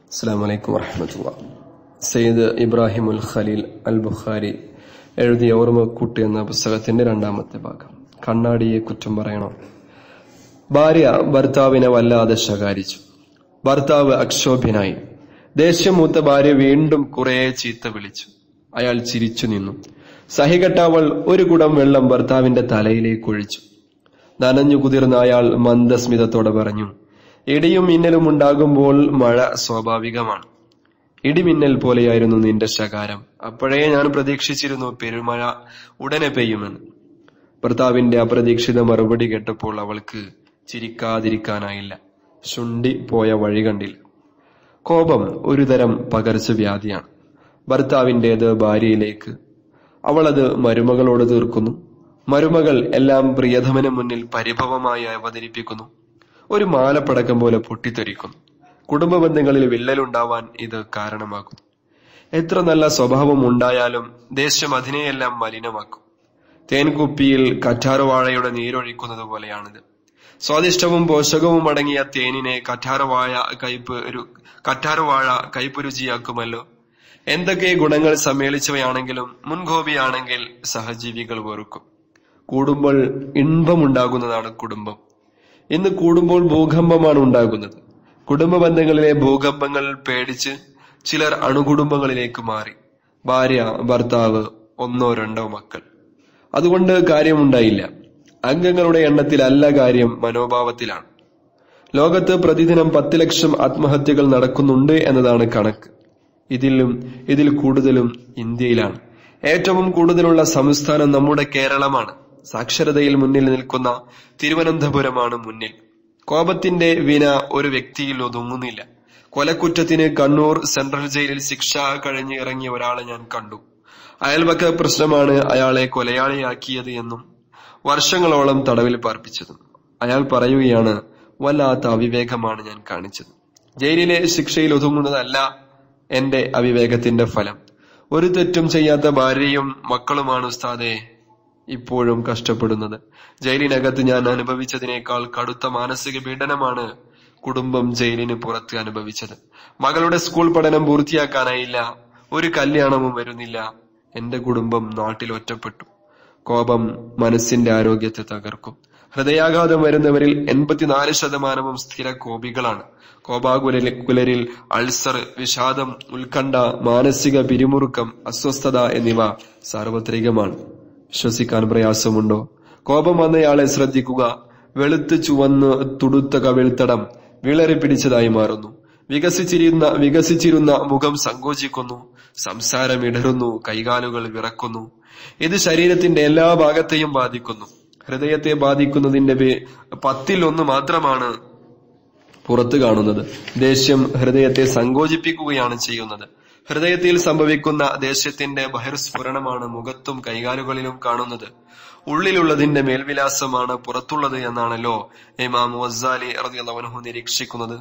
അസ്സാം വലൈക്കും വറഹമത്തുള്ള സയ്യിദ് ഇബ്രാഹിം ഉൽ ഖലീൽ അൽ ബുഖാരി എഴുതിയ ഓർമ്മക്കൂട്ട് എന്ന പുസ്തകത്തിന്റെ രണ്ടാമത്തെ ഭാഗം കണ്ണാടിയെ കുറ്റം പറയണോ ഭാര്യ ഭർത്താവിനെ വല്ലാതെ ശകാരിച്ചു ഭർത്താവ് അക്ഷോഭ്യനായി ദേഷ്യം മൂത്ത ഭാര്യ വീണ്ടും കുറെ ചീത്ത വിളിച്ചു അയാൾ ചിരിച്ചു നിന്നു സഹികെട്ടവൾ ഒരു കുടം വെള്ളം ഭർത്താവിന്റെ തലയിലേക്ക് ഒഴിച്ചു നനഞ്ഞു കുതിർന്ന അയാൾ മന്ദസ്മിതത്തോടെ പറഞ്ഞു ഇടിയും മിന്നലും ഉണ്ടാകുമ്പോൾ മഴ സ്വാഭാവികമാണ് ഇടിമിന്നൽ പോലെയായിരുന്നു നിന്റെ ശകാരം അപ്പോഴേ ഞാൻ പ്രതീക്ഷിച്ചിരുന്നു പെരുമഴ ഉടനെ പെയ്യുമെന്ന് ഭർത്താവിന്റെ അപ്രതീക്ഷിത മറുപടി കേട്ടപ്പോൾ അവൾക്ക് ചിരിക്കാതിരിക്കാനായില്ല ശുണ്ടി പോയ വഴി കണ്ടില്ല കോപം ഒരുതരം പകർച്ചവ്യാധിയാണ് ഭർത്താവിൻ്റെത് ഭാര്യയിലേക്ക് അവളത് മരുമകളോട് തീർക്കുന്നു മരുമകൾ എല്ലാം പ്രിയതമന് മുന്നിൽ പരിഭവമായി അവതരിപ്പിക്കുന്നു ഒരു മാലപ്പടക്കം പോലെ പൊട്ടിത്തെറിക്കുന്നു കുടുംബ ബന്ധങ്ങളിൽ വിള്ളലുണ്ടാവാൻ ഇത് കാരണമാകുന്നു എത്ര നല്ല സ്വഭാവം ഉണ്ടായാലും ദേഷ്യം അതിനെയെല്ലാം മലിനമാക്കും തേൻകുപ്പിയിൽ കറ്റാറുവാഴയുടെ നീരൊഴിക്കുന്നത് പോലെയാണിത് സ്വാദിഷ്ടവും പോഷകവും അടങ്ങിയ തേനിനെ കറ്റാറുവാഴ കയ്പ് ഒരു കറ്റാറുവാഴ കയ്പ് രുചിയാക്കുമല്ലോ എന്തൊക്കെ ഗുണങ്ങൾ സമ്മേളിച്ചവയാണെങ്കിലും മുൻകോപിയാണെങ്കിൽ സഹജീവികൾ വെറുക്കും കൂടുമ്പോൾ ഇൻപമുണ്ടാകുന്നതാണ് കുടുംബം ഇന്ന് കൂടുമ്പോൾ ഭൂകമ്പമാണ് ഉണ്ടാകുന്നത് കുടുംബ ബന്ധങ്ങളിലെ ഭൂകമ്പങ്ങൾ പേടിച്ച് ചിലർ അണുകുടുംബങ്ങളിലേക്ക് മാറി ഭാര്യ ഭർത്താവ് ഒന്നോ രണ്ടോ മക്കൾ അതുകൊണ്ട് കാര്യമുണ്ടായില്ല അംഗങ്ങളുടെ എണ്ണത്തിലല്ല കാര്യം മനോഭാവത്തിലാണ് ലോകത്ത് പ്രതിദിനം പത്ത് ലക്ഷം ആത്മഹത്യകൾ നടക്കുന്നുണ്ട് എന്നതാണ് കണക്ക് ഇതിലും ഇതിൽ കൂടുതലും ഇന്ത്യയിലാണ് ഏറ്റവും കൂടുതലുള്ള സംസ്ഥാനം നമ്മുടെ കേരളമാണ് സാക്ഷരതയിൽ മുന്നിൽ നിൽക്കുന്ന തിരുവനന്തപുരമാണ് മുന്നിൽ കോപത്തിന്റെ വിന ഒരു വ്യക്തിയിൽ ഒതുങ്ങുന്നില്ല കൊലക്കുറ്റത്തിന് കണ്ണൂർ സെൻട്രൽ ജയിലിൽ ശിക്ഷ കഴിഞ്ഞ് ഇറങ്ങിയ ഒരാളെ ഞാൻ കണ്ടു അയൽവക്ക പ്രശ്നമാണ് അയാളെ കൊലയാളിയാക്കിയത് എന്നും വർഷങ്ങളോളം തടവിൽ പാർപ്പിച്ചതും അയാൾ പറയുകയാണ് വല്ലാത്ത അവിവേകമാണ് ഞാൻ കാണിച്ചത് ജയിലിലെ ശിക്ഷയിൽ ഒതുങ്ങുന്നതല്ല എന്റെ അവിവേകത്തിന്റെ ഫലം ഒരു തെറ്റും ചെയ്യാത്ത ഭാര്യയും മക്കളുമാണ് ഉസ്താദെ ഇപ്പോഴും കഷ്ടപ്പെടുന്നത് ജയിലിനകത്ത് ഞാൻ അനുഭവിച്ചതിനേക്കാൾ കടുത്ത മാനസിക പീഡനമാണ് കുടുംബം ജയിലിന് പുറത്ത് അനുഭവിച്ചത് മകളുടെ സ്കൂൾ പഠനം പൂർത്തിയാക്കാനായില്ല ഒരു കല്യാണവും വരുന്നില്ല എന്റെ കുടുംബം നാട്ടിൽ ഒറ്റപ്പെട്ടു കോപം മനസ്സിന്റെ ആരോഗ്യത്തെ തകർക്കും ഹൃദയാഘാതം വരുന്നവരിൽ എൺപത്തിനാല് ശതമാനവും സ്ഥിര കോപികളാണ് കോപാകുലരിൽ അൾസർ വിഷാദം ഉത്കണ്ഠ മാനസിക പിരിമുറുക്കം അസ്വസ്ഥത എന്നിവ സാർവത്രികമാണ് വിശ്വസിക്കാൻ പ്രയാസമുണ്ടോ കോപം വന്നയാളെ ശ്രദ്ധിക്കുക വെളുത്ത് ചുവന്ന് തുടുത്ത കവിൾത്തടം വിളറി പിടിച്ചതായി മാറുന്നു വികസിച്ചിരുന്ന വികസിച്ചിരുന്ന മുഖം സങ്കോചിക്കുന്നു സംസാരം ഇടറുന്നു കൈകാലുകൾ വിറക്കുന്നു ഇത് ശരീരത്തിന്റെ എല്ലാ ഭാഗത്തെയും ബാധിക്കുന്നു ഹൃദയത്തെ ബാധിക്കുന്നതിന്റെ പത്തിൽ ഒന്ന് മാത്രമാണ് പുറത്തു കാണുന്നത് ദേഷ്യം ഹൃദയത്തെ സങ്കോചിപ്പിക്കുകയാണ് ചെയ്യുന്നത് ഹൃദയത്തിൽ സംഭവിക്കുന്ന ദേഷ്യത്തിന്റെ ബഹിർസ്ഫുരണമാണ് മുഖത്തും കൈകാലുകളിലും കാണുന്നത് ഉള്ളിലുള്ളതിന്റെ മേൽവിലാസമാണ് പുറത്തുള്ളത് എന്നാണല്ലോ ഇമാം വസാലി റളിയല്ലാഹു നിരീക്ഷിക്കുന്നത്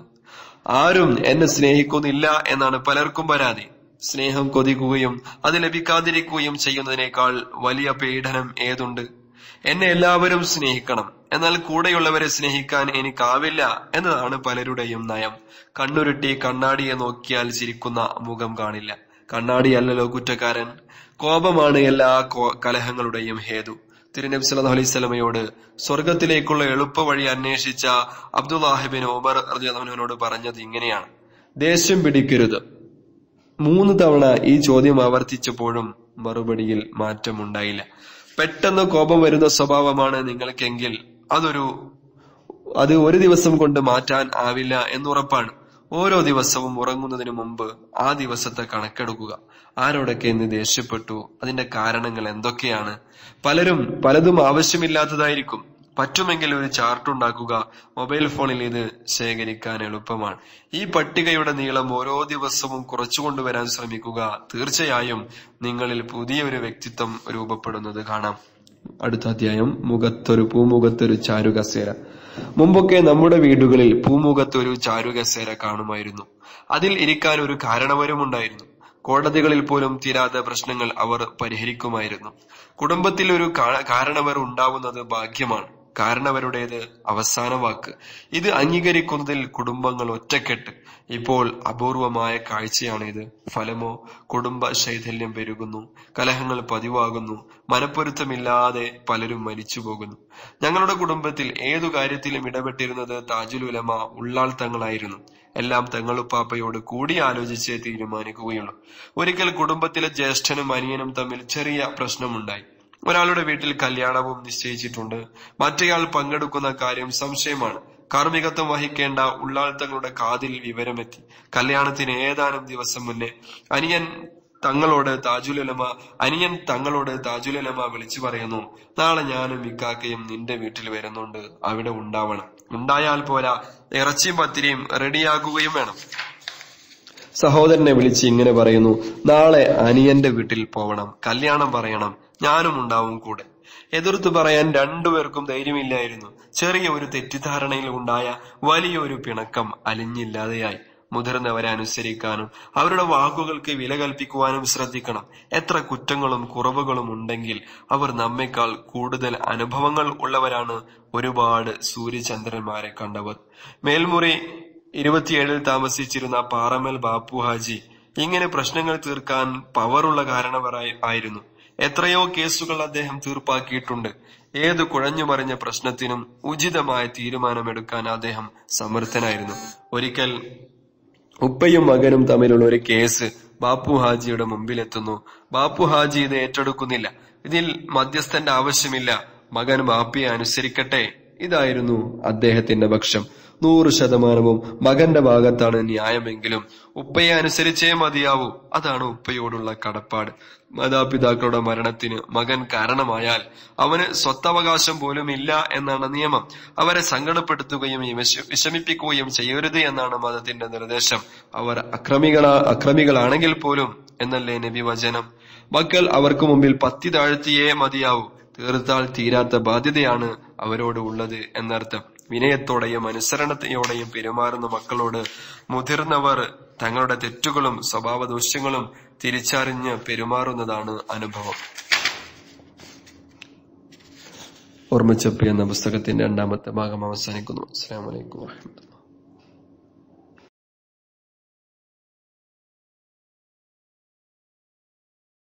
ആരും എന്നെ സ്നേഹിക്കുന്നില്ല എന്നാണ് പലർക്കും പരാതി സ്നേഹം കൊതിക്കുകയും അത് ലഭിക്കാതിരിക്കുകയും ചെയ്യുന്നതിനേക്കാൾ വലിയ പീഡനം ഏതുണ്ട് എന്നെ എല്ലാവരും സ്നേഹിക്കണം എന്നാൽ കൂടെയുള്ളവരെ സ്നേഹിക്കാൻ എനിക്കാവില്ല എന്നതാണ് പലരുടെയും നയം കണ്ണുരുട്ടി കണ്ണാടിയെ നോക്കിയാൽ ചിരിക്കുന്ന മുഖം കാണില്ല കണ്ണാടിയല്ലല്ലോ കുറ്റക്കാരൻ കോപമാണ് എല്ലാ കലഹങ്ങളുടെയും ഹേതു തിരുനബി സല്ലല്ലാഹു അലൈഹി സ്വലമയോട് സ്വർഗത്തിലേക്കുള്ള എളുപ്പ വഴി അന്വേഷിച്ച അബ്ദുല്ലാഹിബിൻ ഉമർ റളിയല്ലാഹുവിനോട് പറഞ്ഞത് ഇങ്ങനെയാണ് ദേഷ്യം പിടിക്കരുത് മൂന്ന് തവണ ഈ ചോദ്യം ആവർത്തിച്ചപ്പോഴും മറുപടിയിൽ മാറ്റമുണ്ടായില്ല പെട്ടെന്ന് കോപം വരുന്ന സ്വഭാവമാണ് നിങ്ങൾക്കെങ്കിൽ അതൊരു അത് ഒരു ദിവസം കൊണ്ട് മാറ്റാൻ ആവില്ല എന്നുറപ്പാണ് ഓരോ ദിവസവും ഉറങ്ങുന്നതിന് മുമ്പ് ആ ദിവസത്തെ കണക്കെടുക്കുക ആരോടൊക്കെ ഇന്ന് ദേഷ്യപ്പെട്ടു അതിന്റെ കാരണങ്ങൾ എന്തൊക്കെയാണ് പലരും പലതും ആവശ്യമില്ലാത്തതായിരിക്കും പറ്റുമെങ്കിൽ ഒരു ചാർട്ട് ഉണ്ടാക്കുക മൊബൈൽ ഫോണിൽ ഇത് ശേഖരിക്കാൻ എളുപ്പമാണ് ഈ പട്ടികയുടെ നീളം ഓരോ ദിവസവും കുറച്ചു കൊണ്ടുവരാൻ ശ്രമിക്കുക തീർച്ചയായും നിങ്ങളിൽ പുതിയൊരു വ്യക്തിത്വം രൂപപ്പെടുന്നത് കാണാം അടുത്ത അധ്യായം മുഖത്തൊരു പൂമുഖത്തൊരു ചാരുകസേര മുമ്പൊക്കെ നമ്മുടെ വീടുകളിൽ പൂമുഖത്തൊരു ചാരുകസേര കാണുമായിരുന്നു അതിൽ ഇരിക്കാൻ ഒരു കാരണവരുമുണ്ടായിരുന്നു കോടതികളിൽ പോലും തീരാത്ത പ്രശ്നങ്ങൾ അവർ പരിഹരിക്കുമായിരുന്നു കുടുംബത്തിൽ ഒരു കാരണവർ ഉണ്ടാവുന്നത് ഭാഗ്യമാണ് കാരണവരുടേത് അവസാന വാക്ക് ഇത് അംഗീകരിക്കുന്നതിൽ കുടുംബങ്ങൾ ഒറ്റക്കെട്ട് ഇപ്പോൾ അപൂർവമായ കാഴ്ചയാണിത് ഫലമോ കുടുംബ ശൈഥല്യം പെരുകുന്നു കലഹങ്ങൾ പതിവാകുന്നു മനപ്പൊരുത്തമില്ലാതെ പലരും മരിച്ചു പോകുന്നു ഞങ്ങളുടെ കുടുംബത്തിൽ ഏതു കാര്യത്തിലും ഇടപെട്ടിരുന്നത് താജുൽ ഉലമ ഉള്ളാൾ തങ്ങളായിരുന്നു എല്ലാം തങ്ങളുപ്പാപ്പയോട് കൂടി ആലോചിച്ചേ തീരുമാനിക്കുകയുള്ളൂ ഒരിക്കൽ കുടുംബത്തിലെ ജ്യേഷ്ഠനും അനിയനും തമ്മിൽ ചെറിയ പ്രശ്നമുണ്ടായി ഒരാളുടെ വീട്ടിൽ കല്യാണവും നിശ്ചയിച്ചിട്ടുണ്ട് മറ്റേയാൾ പങ്കെടുക്കുന്ന കാര്യം സംശയമാണ് കാർമ്മികത്വം വഹിക്കേണ്ട ഉള്ളാൾ തങ്ങളുടെ കാതിൽ വിവരമെത്തി കല്യാണത്തിന് ഏതാനും ദിവസം മുന്നേ അനിയൻ തങ്ങളോട് താജുലലമ അനിയൻ തങ്ങളോട് താജുലലമ വിളിച്ചു പറയുന്നു നാളെ ഞാനും ഇക്കാക്കയും നിന്റെ വീട്ടിൽ വരുന്നുണ്ട് അവിടെ ഉണ്ടാവണം ഉണ്ടായാൽ പോരാ ഇറച്ചിയും പത്തിരിയും റെഡിയാക്കുകയും വേണം സഹോദരനെ വിളിച്ച് ഇങ്ങനെ പറയുന്നു നാളെ അനിയന്റെ വീട്ടിൽ പോവണം കല്യാണം പറയണം ഞാനും ഉണ്ടാവും കൂടെ എതിർത്തു പറയാൻ രണ്ടുപേർക്കും ധൈര്യമില്ലായിരുന്നു ചെറിയ ഒരു തെറ്റിദ്ധാരണയിൽ ഉണ്ടായ വലിയൊരു പിണക്കം അലിഞ്ഞില്ലാതെയായി മുതിർന്നവരെ അനുസരിക്കാനും അവരുടെ വാക്കുകൾക്ക് വില കൽപ്പിക്കുവാനും ശ്രദ്ധിക്കണം എത്ര കുറ്റങ്ങളും കുറവുകളും ഉണ്ടെങ്കിൽ അവർ നമ്മെക്കാൾ കൂടുതൽ അനുഭവങ്ങൾ ഉള്ളവരാണ് ഒരുപാട് സൂര്യചന്ദ്രന്മാരെ കണ്ടവർ മേൽമുറി ഇരുപത്തിയേഴിൽ താമസിച്ചിരുന്ന പാറമൽ ബാപ്പു ഹാജി ഇങ്ങനെ പ്രശ്നങ്ങൾ തീർക്കാൻ പവറുള്ള കാരണവരായി ആയിരുന്നു എത്രയോ കേസുകൾ അദ്ദേഹം തീർപ്പാക്കിയിട്ടുണ്ട് ഏത് കുഴഞ്ഞു മറിഞ്ഞ പ്രശ്നത്തിനും ഉചിതമായ തീരുമാനമെടുക്കാൻ അദ്ദേഹം സമർത്ഥനായിരുന്നു ഒരിക്കൽ ഉപ്പയും മകനും തമ്മിലുള്ള ഒരു കേസ് ബാപ്പു ഹാജിയുടെ മുമ്പിലെത്തുന്നു ബാപ്പു ഹാജി ഇത് ഏറ്റെടുക്കുന്നില്ല ഇതിൽ മധ്യസ്ഥന്റെ ആവശ്യമില്ല മകൻ ബാപ്പിയെ അനുസരിക്കട്ടെ ഇതായിരുന്നു അദ്ദേഹത്തിന്റെ പക്ഷം നൂറ് ശതമാനവും മകന്റെ ഭാഗത്താണ് ന്യായമെങ്കിലും ഉപ്പയെ അനുസരിച്ചേ മതിയാവൂ അതാണ് ഉപ്പയോടുള്ള കടപ്പാട് മാതാപിതാക്കളുടെ മരണത്തിന് മകൻ കാരണമായാൽ അവന് സ്വത്തവകാശം പോലും ഇല്ല എന്നാണ് നിയമം അവരെ സങ്കടപ്പെടുത്തുകയും വിമശ- വിഷമിപ്പിക്കുകയും ചെയ്യരുത് എന്നാണ് മതത്തിന്റെ നിർദ്ദേശം അവർ അക്രമികളാ അക്രമികളാണെങ്കിൽ പോലും എന്നല്ലേ നബി വചനം മക്കൾ അവർക്ക് മുമ്പിൽ പത്തി താഴ്ത്തിയേ മതിയാവൂ തീർത്താൽ തീരാത്ത ബാധ്യതയാണ് അവരോട് ഉള്ളത് എന്നർത്ഥം വിനയത്തോടെയും അനുസരണയോടെയും പെരുമാറുന്ന മക്കളോട് മുതിർന്നവർ തങ്ങളുടെ തെറ്റുകളും സ്വഭാവ ദൂഷ്യങ്ങളും തിരിച്ചറിഞ്ഞ് പെരുമാറുന്നതാണ് അനുഭവം ഓർമ്മച്ചപ്പി എന്ന പുസ്തകത്തിന്റെ രണ്ടാമത്തെ ഭാഗം അവസാനിക്കുന്നു അസ്സാം വലൈക്കും വാഹമത്തുള്ള